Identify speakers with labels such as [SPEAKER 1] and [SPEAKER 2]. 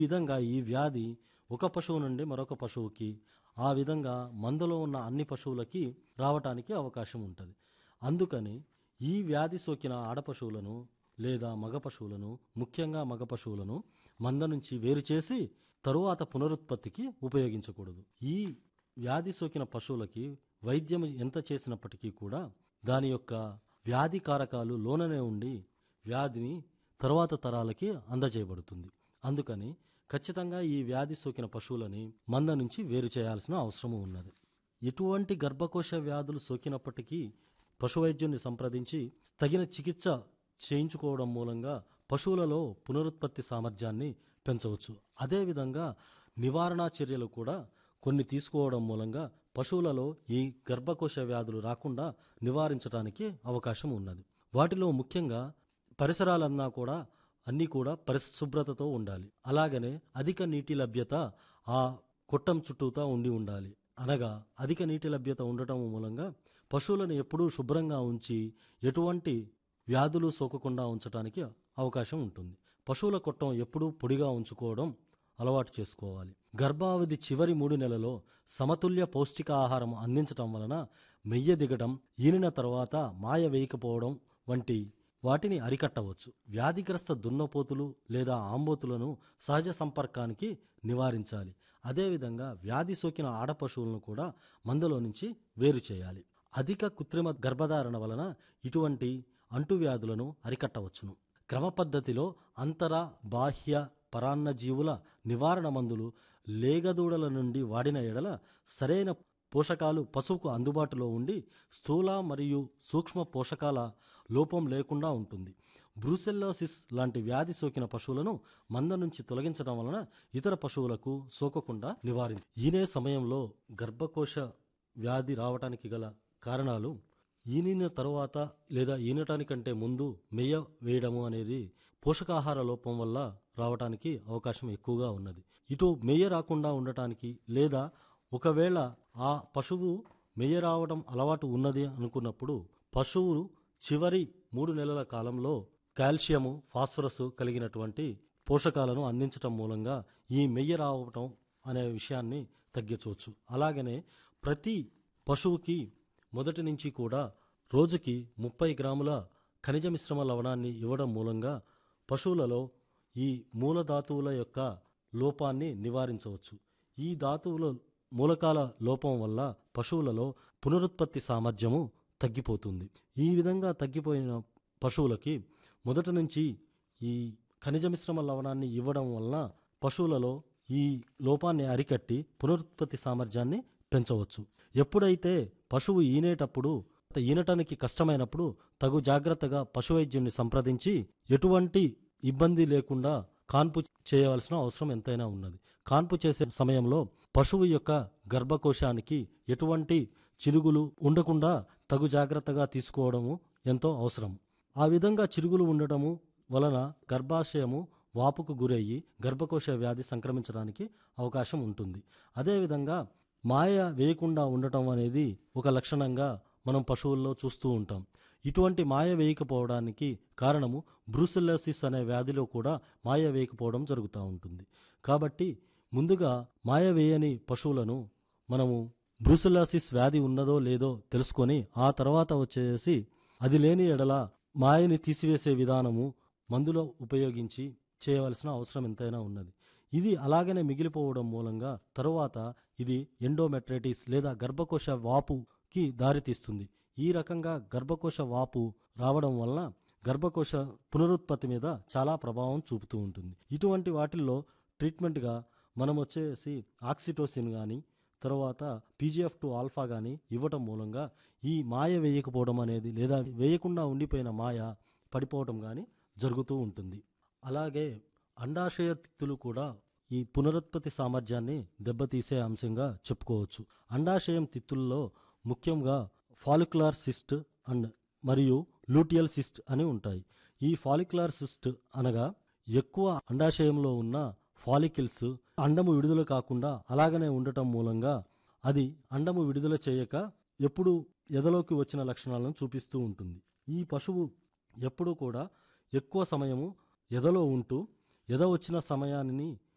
[SPEAKER 1] విధంగా ఈ వ్యాధి ఒక పశువు నుండి మరొక పశువుకి ఆ విధంగా మందలో ఉన్న అన్ని పశువులకి రావటానికి అవకాశం ఉంటుంది అందుకని ఈ వ్యాధి సోకిన ఆడ పశువులను లేదా మగ పశువులను ముఖ్యంగా మగ పశువులను మంద నుంచి వేరు చేసి తరువాత పునరుత్పత్తికి ఉపయోగించకూడదు ఈ వ్యాధి సోకిన పశువులకి వైద్యం ఎంత చేసినప్పటికీ కూడా దాని యొక్క వ్యాధి కారకాలు లోననే ఉండి వ్యాధిని తరువాత తరాలకి అందజేయబడుతుంది అందుకని ఖచ్చితంగా ఈ వ్యాధి సోకిన పశువులని మంద నుంచి వేరు చేయాల్సిన అవసరం ఉన్నది ఎటువంటి గర్భకోశ వ్యాధులు సోకినప్పటికీ పశువైద్యుని సంప్రదించి తగిన చికిత్స చేయించుకోవడం మూలంగా పశువులలో పునరుత్పత్తి సామర్థ్యాన్ని పెంచవచ్చు అదేవిధంగా నివారణా చర్యలు కూడా కొన్ని తీసుకోవడం మూలంగా పశువులలో ఈ గర్భకోశ వ్యాధులు రాకుండా నివారించడానికి అవకాశం ఉన్నది వాటిలో ముఖ్యంగా పరిసరాలన్నా కూడా అన్నీ కూడా పరిశుభ్రతతో ఉండాలి అలాగనే అధిక నీటి లభ్యత ఆ కొట్టం చుట్టూతా ఉండి ఉండాలి అనగా అధిక నీటి లభ్యత ఉండటం మూలంగా పశువులను ఎప్పుడూ శుభ్రంగా ఉంచి ఎటువంటి వ్యాధులు సోకకుండా ఉంచడానికి అవకాశం ఉంటుంది పశువుల కొట్టం ఎప్పుడూ పొడిగా ఉంచుకోవడం అలవాటు చేసుకోవాలి గర్భావధి చివరి మూడు నెలలో సమతుల్య పౌష్టికాహారం అందించటం వలన మెయ్య దిగడం ఈనిన తర్వాత మాయ వేయకపోవడం వంటి వాటిని అరికట్టవచ్చు వ్యాధిగ్రస్త దున్నపోతులు లేదా ఆంబోతులను సహజ సంపర్కానికి నివారించాలి అదేవిధంగా వ్యాధి సోకిన ఆడ పశువులను కూడా మందలో నుంచి వేరు చేయాలి అధిక కృత్రిమ గర్భధారణ వలన ఇటువంటి అంటువ్యాధులను అరికట్టవచ్చును క్రమ పద్ధతిలో అంతర బాహ్య పరాన్న జీవుల నివారణ మందులు లేగదూడల నుండి వాడిన ఎడల సరైన పోషకాలు పశువుకు అందుబాటులో ఉండి స్థూల మరియు సూక్ష్మ పోషకాల లోపం లేకుండా ఉంటుంది బ్రూసెల్లోసిస్ లాంటి వ్యాధి సోకిన పశువులను మంద నుంచి తొలగించడం వలన ఇతర పశువులకు సోకకుండా నివారించ ఈనే సమయంలో గర్భకోశ వ్యాధి రావటానికి గల కారణాలు ఈనిన తరువాత లేదా ఈనటానికంటే ముందు మెయ్య వేయడము అనేది పోషకాహార లోపం వల్ల రావటానికి అవకాశం ఎక్కువగా ఉన్నది ఇటు మెయ్య రాకుండా ఉండటానికి లేదా ఒకవేళ ఆ పశువు మెయ్య రావడం అలవాటు ఉన్నది అనుకున్నప్పుడు పశువు చివరి మూడు నెలల కాలంలో కాల్షియము ఫాస్ఫరస్ కలిగినటువంటి పోషకాలను అందించటం మూలంగా ఈ మెయ్య రావటం అనే విషయాన్ని తగ్గించవచ్చు అలాగనే ప్రతి పశువుకి మొదటి నుంచి కూడా రోజుకి ముప్పై గ్రాముల ఖనిజ మిశ్రమ లవణాన్ని ఇవ్వడం మూలంగా పశువులలో ఈ మూల ధాతువుల యొక్క లోపాన్ని నివారించవచ్చు ఈ ధాతువుల మూలకాల లోపం వల్ల పశువులలో పునరుత్పత్తి సామర్థ్యము తగ్గిపోతుంది ఈ విధంగా తగ్గిపోయిన పశువులకి మొదట నుంచి ఈ ఖనిజ మిశ్రమ లవణాన్ని ఇవ్వడం వలన పశువులలో ఈ లోపాన్ని అరికట్టి పునరుత్పత్తి సామర్థ్యాన్ని పెంచవచ్చు ఎప్పుడైతే పశువు ఈనేటప్పుడు ఈనటానికి కష్టమైనప్పుడు తగు జాగ్రత్తగా పశువైద్యుని సంప్రదించి ఎటువంటి ఇబ్బంది లేకుండా కాన్పు చేయవలసిన అవసరం ఎంతైనా ఉన్నది కాన్పు చేసే సమయంలో పశువు యొక్క గర్భకోశానికి ఎటువంటి చిరుగులు ఉండకుండా తగు జాగ్రత్తగా తీసుకోవడము ఎంతో అవసరం ఆ విధంగా చిరుగులు ఉండటము వలన గర్భాశయము వాపుకు గురయ్యి గర్భకోశ వ్యాధి సంక్రమించడానికి అవకాశం ఉంటుంది అదేవిధంగా మాయ వేయకుండా ఉండటం అనేది ఒక లక్షణంగా మనం పశువుల్లో చూస్తూ ఉంటాం ఇటువంటి మాయ వేయకపోవడానికి కారణము బ్రూసెల్లోసిస్ అనే వ్యాధిలో కూడా మాయ వేయకపోవడం జరుగుతూ ఉంటుంది కాబట్టి ముందుగా మాయ వేయని పశువులను మనము బ్రూసెల్లోసిస్ వ్యాధి ఉన్నదో లేదో తెలుసుకొని ఆ తర్వాత వచ్చేసి అది లేని ఎడల మాయని తీసివేసే విధానము మందులో ఉపయోగించి చేయవలసిన అవసరం ఎంతైనా ఉన్నది ఇది అలాగనే మిగిలిపోవడం మూలంగా తరువాత ఇది ఎండోమెట్రైటిస్ లేదా గర్భకోశ వాపుకి దారితీస్తుంది ఈ రకంగా గర్భకోశ వాపు రావడం వలన గర్భకోశ పునరుత్పత్తి మీద చాలా ప్రభావం చూపుతూ ఉంటుంది ఇటువంటి వాటిల్లో ట్రీట్మెంట్గా మనం వచ్చేసి ఆక్సిటోసిన్ కానీ తర్వాత పీజీఎఫ్ టు ఆల్ఫా కానీ ఇవ్వటం మూలంగా ఈ మాయ వేయకపోవడం అనేది లేదా వేయకుండా ఉండిపోయిన మాయ పడిపోవడం కానీ జరుగుతూ ఉంటుంది అలాగే అండాశయ తిత్తులు కూడా ఈ పునరుత్పత్తి సామర్థ్యాన్ని దెబ్బతీసే అంశంగా చెప్పుకోవచ్చు అండాశయం తిత్తుల్లో ముఖ్యంగా ఫాలిక్యులార్ సిస్ట్ అండ్ మరియు లూటియల్ సిస్ట్ అని ఉంటాయి ఈ ఫాలిక్యులార్ సిస్ట్ అనగా ఎక్కువ అండాశయంలో ఉన్న ఫాలికిల్స్ అండము విడుదల కాకుండా అలాగనే ఉండటం మూలంగా అది అండము విడుదల చేయక ఎప్పుడు ఎదలోకి వచ్చిన లక్షణాలను చూపిస్తూ ఉంటుంది ఈ పశువు ఎప్పుడూ కూడా ఎక్కువ సమయము ఎదలో ఉంటూ ఎద వచ్చిన సమయాన్ని